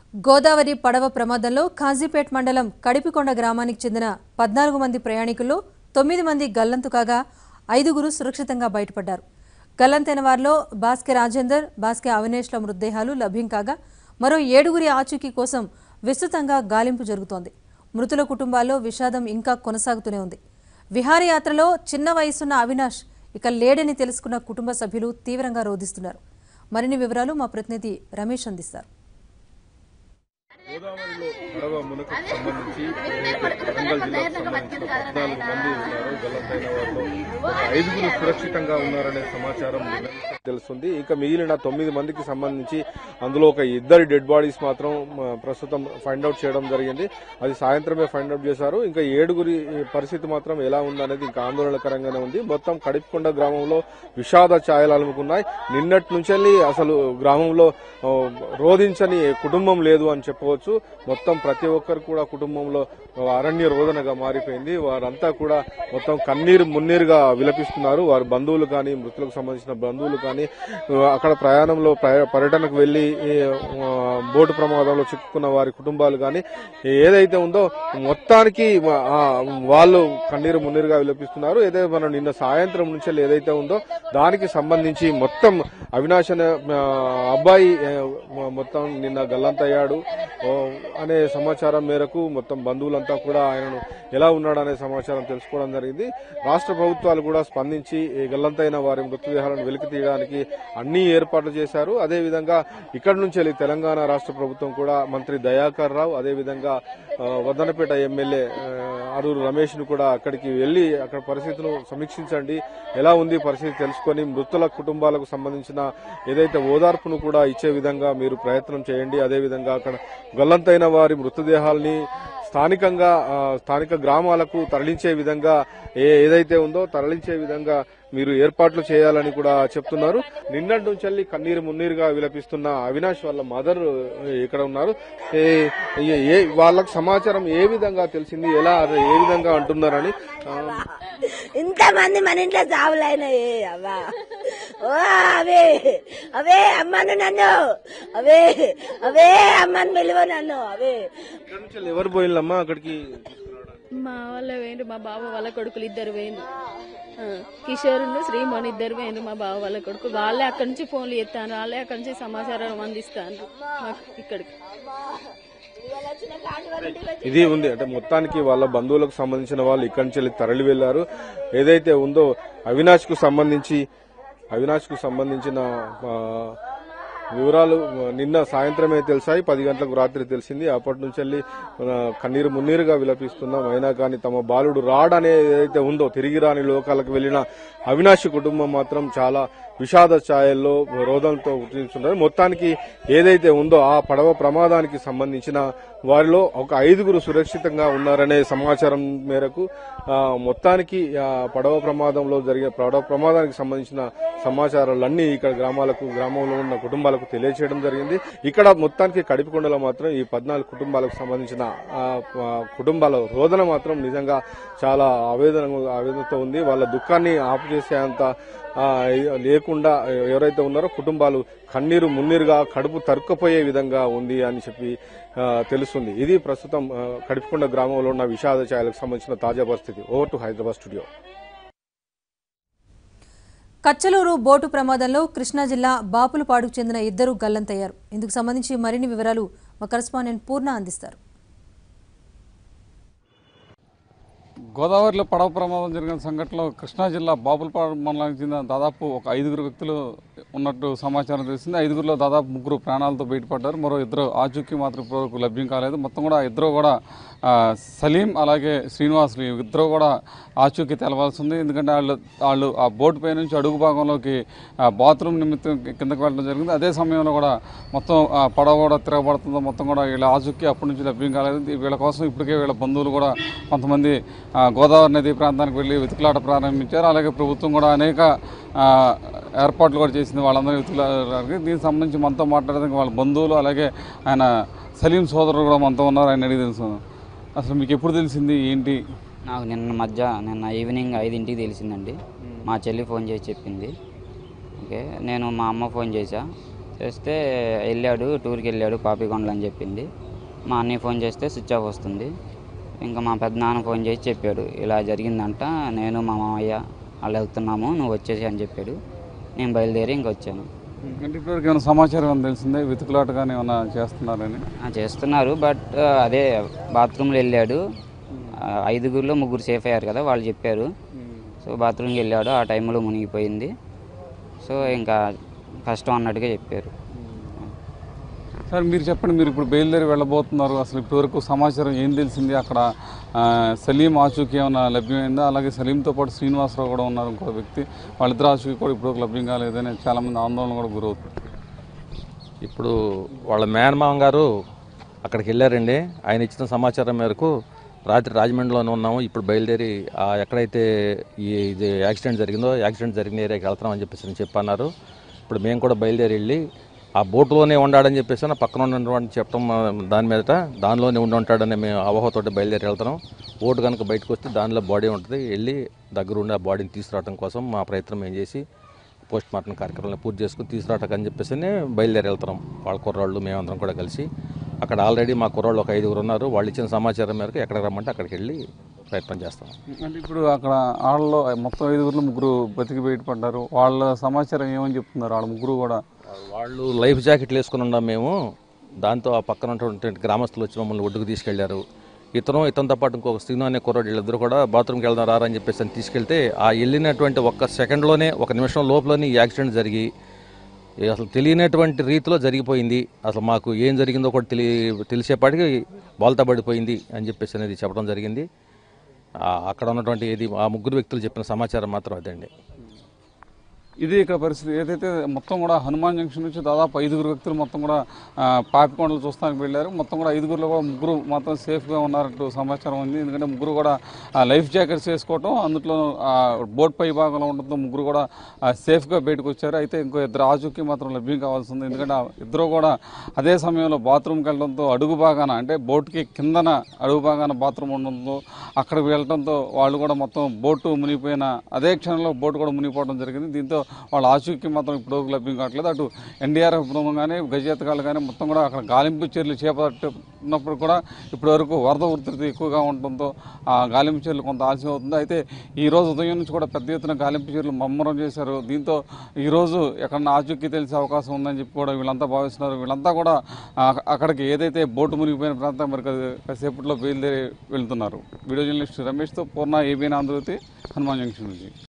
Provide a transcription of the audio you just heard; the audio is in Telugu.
గోదావరి పడవ ప్రమాదంలో ఖాజీపేట్ మండలం కడిపికొండ గ్రామానికి చెందిన పద్నాలుగు మంది ప్రయాణికుల్లో తొమ్మిది మంది గల్లంతు కాగా ఐదుగురు సురక్షితంగా బయటపడ్డారు గల్లంతైన వారిలో బాస్కె రాజేందర్ బాస్కె అవినేష్ల మృతదేహాలు లభ్యం కాగా మరో ఏడుగురి ఆచూకీ కోసం విస్తృతంగా గాలింపు జరుగుతోంది మృతుల కుటుంబాల్లో విషాదం ఇంకా కొనసాగుతూనే ఉంది విహారయాత్రలో చిన్న వయసున్న అవినాష్ ఇక లేడని తెలుసుకున్న కుటుంబ సభ్యులు తీవ్రంగా రోధిస్తున్నారు మరిన్ని వివరాలు మా ప్రతినిధి రమేష్ అందిస్తారు గోదావరిలో పడవ మునకకు సంబంధించి వరంగల్ జిల్లాకు సంబంధించిన పద్నాలుగు మంది ఉన్నారు గల్లంతైన వారిలో ఒక ఐదుగురు సురక్షితంగా ఉన్నారనే సమాచారం నిన్నటికే తెలుస్తుంది ఇంకా మిగిలిన తొమ్మిది మందికి సంబంధించి అందులో ఒక ఇద్దరి డెడ్ బాడీస్ మాత్రం మ, ప్రస్తుతం ఫైండ్ అవుట్ చేయడం జరిగింది అది సాయంత్రమే ఫైండ్ అవుట్ చేశారు ఇంకా ఏడుగురి పరిస్థితి మాత్రం ఎలా ఉందనేది ఇంకా ఆందోళనకరంగానే ఉంది మొత్తం కడిపికొండ గ్రామంలో విషాద ఛాయలు అలుముకున్నాయి నిన్నటి నుంచి అసలు గ్రామంలో ఆ, రోధించని కుటుంబం లేదు అని చెప్పవచ్చు మొత్తం ప్రతి ఒక్కరు కూడా కుటుంబంలో అరణ్య రోదనగా మారిపోయింది వారంతా కూడా మొత్తం కన్నీరు మున్నీరుగా విలపిస్తున్నారు వారి బంధువులు కానీ మృతులకు సంబంధించిన బంధువులు కానీ ఆ, అక్కడ ప్రయాణంలో ప్రయ- పర్యటనకు వెళ్లి ఈ, ఆ, బోటు ప్రమాదంలో చిక్కుకున్న వారి కుటుంబాలు కానీ ఏదైతే ఉందో మొత్తానికి ఆ, వాళ్ళు కన్నీరు మున్నీరుగా విలపిస్తున్నారు ఏదైతే మనం నిన్న సాయంత్రం నుంచి ఏదైతే ఉందో దానికి సంబంధించి మొత్తం అవినాష్ అనే ఆ, అబ్బాయి ఆ, మొత్తం నిన్న గల్లంతయ్యాడు ఓ, అనే సమాచారం మేరకు మొత్తం బంధువులంతా కూడా ఆయనను ఎలా ఉన్నాడు అనే సమాచారం తెలుసుకోవడం జరిగింది రాష్ట్ర ప్రభుత్వాలు కూడా స్పందించి ఈ గల్లంతైన వారి మృతదేహాలను వెలికి తీయడానికి అన్ని ఏర్పాట్లు చేశారు అదేవిధంగా ఇక్కడి నుంచి వెళ్ళి తెలంగాణ రాష్ట్ర ప్రభుత్వం కూడా మంత్రి దయాకర్ రావు అదేవిధంగా ఆ, వద్దనపేట ఎమ్మెల్యే ఆ, అరూరు రమేష్ ను కూడా అక్కడికి వెళ్లి అక్కడ పరిస్థితులను సమీక్షించండి ఎలా ఉంది పరిస్థితి తెలుసుకొని మృతుల కుటుంబాలకు సంబంధించిన ఏదైతే ఓదార్పును కూడా ఇచ్చే విధంగా మీరు ప్రయత్నం చేయండి అదేవిధంగా అక్కడ గల్లంతైన వారి మృతదేహాల్ని స్థానికంగా ఆ, స్థానిక గ్రామాలకు తరలించే విధంగా ఏ ఏదైతే ఉందో తరలించే విధంగా మీరు ఏర్పాట్లు చేయాలని కూడా చెప్తున్నారు నిన్నటి నుంచి వెళ్ళి కన్నీరు మున్నీరుగా విలపిస్తున్న అవినాష్ వాళ్ళ మదర్ ఇక్కడ ఉన్నారు ఏ- ఏ- ఏ వాళ్ళకి సమాచారం ఏ విధంగా తెలిసింది ఎలా అదే ఏ విధంగా అంటున్నారని ఆ, ఇంతమంది మన ఇంట్లో చావులైనాయి అవ్వా ఓ అవే అవే అమ్మను నన్ను అవే అవే అమ్మని పిలువ నన్ను అవే ఇక్కడ నుంచి వెళ్ళి ఎవరు పోయిల్లమ్మా అక్కడికి మా వాళ్ళ వేయండి మా బావ వాళ్ళ కొడుకులు ఇద్దరు వేయండి కిషోరును శ్రీమోహన్ ఇద్దరు వేయండి మా బావ వాళ్ళ కొడుకు వాళ్ళే అక్కడి నుంచి ఫోన్లు చేస్తాను వాళ్ళే అక్కడి నుంచి సమాచారం అందిస్తాను మాకు ఇక్కడికి ఇది ఉంది అంటే మొత్తానికి వాళ్ళ బంధువులకు సంబంధించిన వాళ్ళు ఇక్కడి నుంచి వెళ్ళి తరలి వెళ్లారు ఏదైతే ఉందో అవినాష్ కు సంబంధించి అవినాష్ కు సంబంధించిన ఆ, వివరాలు నిన్న సాయంత్రమే తెలిసాయి పది గంటలకు రాత్రి తెలిసింది అప్పటి నుంచి వెళ్ళి మన కన్నీరు మున్నీరుగా విలపిస్తున్నాం అయినా కానీ తమ బాలుడు రాడనే ఏదైతే ఉందో తిరిగి రాని లోకాలకు వెళ్లిన అవినాష్ కుటుంబం మాత్రం చాలా విషాద ఛాయల్లో రోదంతో గుర్తించున్నారు మొత్తానికి ఏదైతే ఉందో ఆ పడవ ప్రమాదానికి సంబంధించిన వారిలో ఒక ఐదుగురు సురక్షితంగా ఉన్నారనే సమాచారం మేరకు ఆ, మొత్తానికి ఆ, పడవ ప్రమాదంలో జరిగిన పడవ ప్రమాదానికి సంబంధించిన సమాచారాలన్నీ ఇక్కడ గ్రామాలకు గ్రామంలో ఉన్న కుటుంబాలకు తెలియచేయడం జరిగింది ఇక్కడ మొత్తానికి కడిపికొండలో మాత్రం ఈ పద్నాలుగు కుటుంబాలకు సంబంధించిన ఆ, ఆ, కుటుంబాల రోదన మాత్రం నిజంగా చాలా ఆవేదన ఆవేదనతో ఉంది వాళ్ళ దుఃఖాన్ని ఆపు చేసేంత ఆ, లేకుండా ఎవరైతే ఉన్నారో కుటుంబాలు కన్నీరు మున్నీరుగా కడుపు తరుక్కుపోయే విధంగా ఉంది అని చెప్పి ఆ, తెలుస్తుంది ఇది ప్రస్తుతం ఆ, కడిపికొండ గ్రామంలో ఉన్న విషాద ఛాయలకు సంబంధించిన తాజా పరిస్థితి over to Hyderabad studio Kachaluru boat ప్రమాదంలో కృష్ణా జిల్లా బాపులపాడుకు చెందిన ఇద్దరు గల్లంతయ్యారు ఇందుకు సంబంధించి మరిన్ని వివరాలు మా కరెస్పాండెంట్ పూర్ణ అందిస్తారు గోదావరిలో పడవ ప్రమాదం జరిగిన సంఘటనలో కృష్ణా జిల్లా బాపులపాడు మండలానికి చెందిన దాదాపు ఒక ఐదుగురు వ్యక్తులు ఉన్నట్టు సమాచారం తెలిసింది ఐదుగురిలో దాదాపు ముగ్గురు ప్రాణాలతో బయటపడ్డారు మరో ఇద్దరు ఆచూకీ మాత్రం ఇప్పటివరకు లభ్యం కాలేదు మొత్తం కూడా ఇద్దరు కూడా ఆ, సలీం అలాగే శ్రీనివాసులు ఈ ఇద్దరు కూడా ఆచూకీ తెలవాల్సి ఉంది ఎందుకంటే వాళ్ళు వాళ్ళు ఆ బోటు పై నుంచి అడుగు భాగంలోకి ఆ, బాత్రూమ్ నిమిత్తం కిందకి వెళ్ళడం జరిగింది అదే సమయంలో కూడా మొత్తం ఆ, పడవ కూడా తిరగబడుతుందో మొత్తం కూడా వీళ్ళ ఆచూకీ అప్పటి నుంచి లభ్యం కాలేదు వీళ్ళ కోసం ఇప్పటికే వీళ్ళ బంధువులు కూడా కొంతమంది ఆ, గోదావరి నది ప్రాంతానికి వెళ్ళి వెతుకులాట ప్రారంభించారు అలాగే ప్రభుత్వం కూడా అనేక ఆ, ఏర్పాట్లు కూడా చేసింది వాళ్ళందరినీ వెతుకులాడడానికి దీనికి సంబంధించి మనతో మాట్లాడడానికి వాళ్ళ బంధువులు అలాగే ఆయన సలీం సోదరులు కూడా మనతో ఉన్నారు ఆయన అడిగి తెలుసు అసలు మీకు ఎప్పుడు తెలిసింది ఏంటి నాకు నిన్న మధ్య నిన్న ఈవినింగ్ ఐదింటికి తెలిసిందండి మా చెల్లి ఫోన్ చేసి చెప్పింది ఓకే నేను మా అమ్మ ఫోన్ చేశా చేస్తే వెళ్ళాడు టూర్కి వెళ్ళాడు పాపికొండలు అని చెప్పింది మా అన్నయ్య ఫోన్ చేస్తే స్విచ్ ఆఫ్ వస్తుంది ఇంకా మా పెద్ద నాన్న ఫోన్ చేసి చెప్పాడు ఇలా జరిగిందంట నేను మా మామయ్య అలా వెళ్తున్నాము నువ్వు వచ్చేసి అని చెప్పాడు నేను బయలుదేరి ఇంక వచ్చాను అంటే ఇప్పటివరకు ఏమైనా సమాచారం ఏమైనా తెలిసిందే వెతుకులాట కానీ ఏమైనా చేస్తున్నారని ఆ, చేస్తున్నారు బట్ ఆ, అదే బాత్రూమ్లో వెళ్ళాడు ఆ, ఐదుగురిలో ముగ్గురు సేఫ్ అయ్యారు కదా వాళ్ళు చెప్పారు సో బాత్రూమ్కి వెళ్ళాడు ఆ టైంలో మునిగిపోయింది సో ఇంకా కష్టం అన్నట్టుగా చెప్పారు సార్ మీరు చెప్పండి మీరు ఇప్పుడు బయలుదేరి వెళ్ళబోతున్నారు అసలు ఇప్పటివరకు సమాచారం ఏం తెలిసింది అక్కడ ఆ, సలీం ఆచూకీ ఏమైనా లభ్యమైందా అలాగే సలీంతో పాటు శ్రీనివాసరావు కూడా ఉన్నారు ఇంకో వ్యక్తి వాళ్ళిద్దరు ఆచూకీ కూడా ఇప్పటివరకు లభ్యం కాలేదని చాలామంది ఆందోళన కూడా గురవుతుంది ఇప్పుడు వాళ్ళ మేనమామ గారు అక్కడికి వెళ్ళారండి ఆయన ఇచ్చిన సమాచారం మేరకు రాత్రి రాజమండ్రిలోనే ఉన్నాము ఇప్పుడు బయలుదేరి ఆ ఎక్కడైతే ఈ ఇది యాక్సిడెంట్ జరిగిందో యాక్సిడెంట్ జరిగిన ఏరియాకి వెళ్తామని చెప్పేసి అని చెప్పన్నారు ఇప్పుడు మేము కూడా బయలుదేరి వెళ్ళి ఆ బోటులోనే ఉండాడని చెప్పేసి నా పక్కన ఉన్నటువంటి చెప్పడం ఆ, దాని మీదట దానిలోనే ఉండి ఉంటాడని మేము అవహతోటి బయలుదేరి వెళ్తున్నాం బోటు కనుక బయటకు వస్తే దానిలో బాడీ ఉంటుంది వెళ్ళి దగ్గర ఉండి ఆ బాడీని తీసుకురావడం కోసం మా ప్రయత్నం మేము చేసి పోస్ట్ మార్టం కార్యక్రమాలను పూర్తి చేసుకుని తీసుకురావటం అని చెప్పేసి బయలుదేరి వెళ్తున్నాం వాళ్ళ కుర్రాళ్ళు మేమందరం కూడా కలిసి అక్కడ ఆల్రెడీ మా కుర్రాళ్ళు ఒక ఐదుగురు ఉన్నారు వాళ్ళు ఇచ్చిన సమాచారం మేరకు ఎక్కడికి రమ్మంటే అక్కడికి వెళ్ళి ప్రయత్నం చేస్తాం అంటే ఇప్పుడు అక్కడ వాళ్ళలో మొత్తం ఐదుగురు ముగ్గురు బతికి బయటపడ్డారు వాళ్ళ సమాచారం ఏమని చెప్తున్నారు వాళ్ళ ముగ్గురు కూడా వాళ్ళు లైఫ్ జాకెట్లు వేసుకుని ఉన్నాం మేము దాంతో ఆ పక్కన ఉన్నటువంటి గ్రామస్తులు వచ్చి మమ్మల్ని ఒడ్డుకు తీసుకెళ్లారు ఇతను ఇతనితో పాటు ఇంకొక శ్రీను అనే కుర్రాడు వీళ్ళిద్దరు కూడా బాత్రూమ్కి వెళ్దాం రారా అని చెప్పేసి అని తీసుకెళ్తే ఆ వెళ్ళినటువంటి ఒక్క సెకండ్లోనే ఒక నిమిషం లోపలనే ఈ యాక్సిడెంట్ జరిగి ఏ అసలు తెలియనటువంటి రీతిలో జరిగిపోయింది అసలు మాకు ఏం జరిగిందో కూడా తెలియ తెలిసేపాటికి బాల్తా పడిపోయింది అని చెప్పేసి అనేది చెప్పడం జరిగింది ఆ, అక్కడ ఉన్నటువంటి ఇది ఆ ముగ్గురు వ్యక్తులు చెప్పిన సమాచారం మాత్రం అదండి ఇది ఇక్కడ పరిస్థితి ఏదైతే మొత్తం కూడా హనుమాన్ జంక్షన్ నుంచి దాదాపు ఐదుగురు వ్యక్తులు మొత్తం కూడా ఆ, పాపికొండలు చూస్తానికి వెళ్ళారు మొత్తం కూడా ఐదుగురులో కూడా ముగ్గురు మాత్రం సేఫ్గా ఉన్నారంటూ సమాచారం ఉంది ఎందుకంటే ముగ్గురు కూడా ఆ, లైఫ్ జాకెట్స్ వేసుకోవటం అందులో ఆ, బోట్ పై భాగంలో ఉండటంతో ముగ్గురు కూడా ఆ, సేఫ్గా బయటకు వచ్చారు అయితే ఇంకో ఇద్దరు ఆచూకీ మాత్రం లభ్యం కావాల్సి ఉంది ఎందుకంటే ఆ ఇద్దరు కూడా అదే సమయంలో బాత్రూమ్కి వెళ్ళడంతో అడుగు భాగాన అంటే బోట్కి కిందన అడుగు భాగాన బాత్రూమ్ ఉండడంతో అక్కడికి వెళ్ళడంతో వాళ్ళు కూడా మొత్తం బోటు మునిగిపోయిన అదే క్షణంలో బోటు కూడా మునిగిపోవడం జరిగింది దీంతో వాళ్ళ ఆచూకీ మాత్రం ఇప్పుడు లభ్యం కావట్లేదు అటు ఎన్డీఆర్ఎఫ్ బృందం కానీ గజేతకాలు కానీ మొత్తం కూడా అక్కడ గాలింపు చర్యలు చేపట్టినప్పుడు కూడా ఇప్పటి వరకు వరద ఉధృతి ఎక్కువగా ఉండడంతో ఆ గాలింపు చర్యలు కొంత ఆలస్యం అవుతుంది అయితే ఈ రోజు ఉదయం నుంచి కూడా పెద్ద ఎత్తున గాలింపు చర్యలు ముమ్మరం చేశారు దీంతో ఈ రోజు ఎక్కడన్నా ఆచూకీ తెలిసే అవకాశం ఉందని చెప్పి కూడా వీళ్ళంతా భావిస్తున్నారు వీళ్ళంతా కూడా ఆ, అక్కడికి ఏదైతే బోటు మునిగిపోయిన ప్రాంతం మరి కాసేపట్లో బయలుదేరి వెళ్తున్నారు వీడియో జర్నలిస్ట్ రమేష్తో పూర్ణ ఏబీఎన్ ఆంధ్రజ్యోతి హనుమాన్ జంక్షన్ నుంచి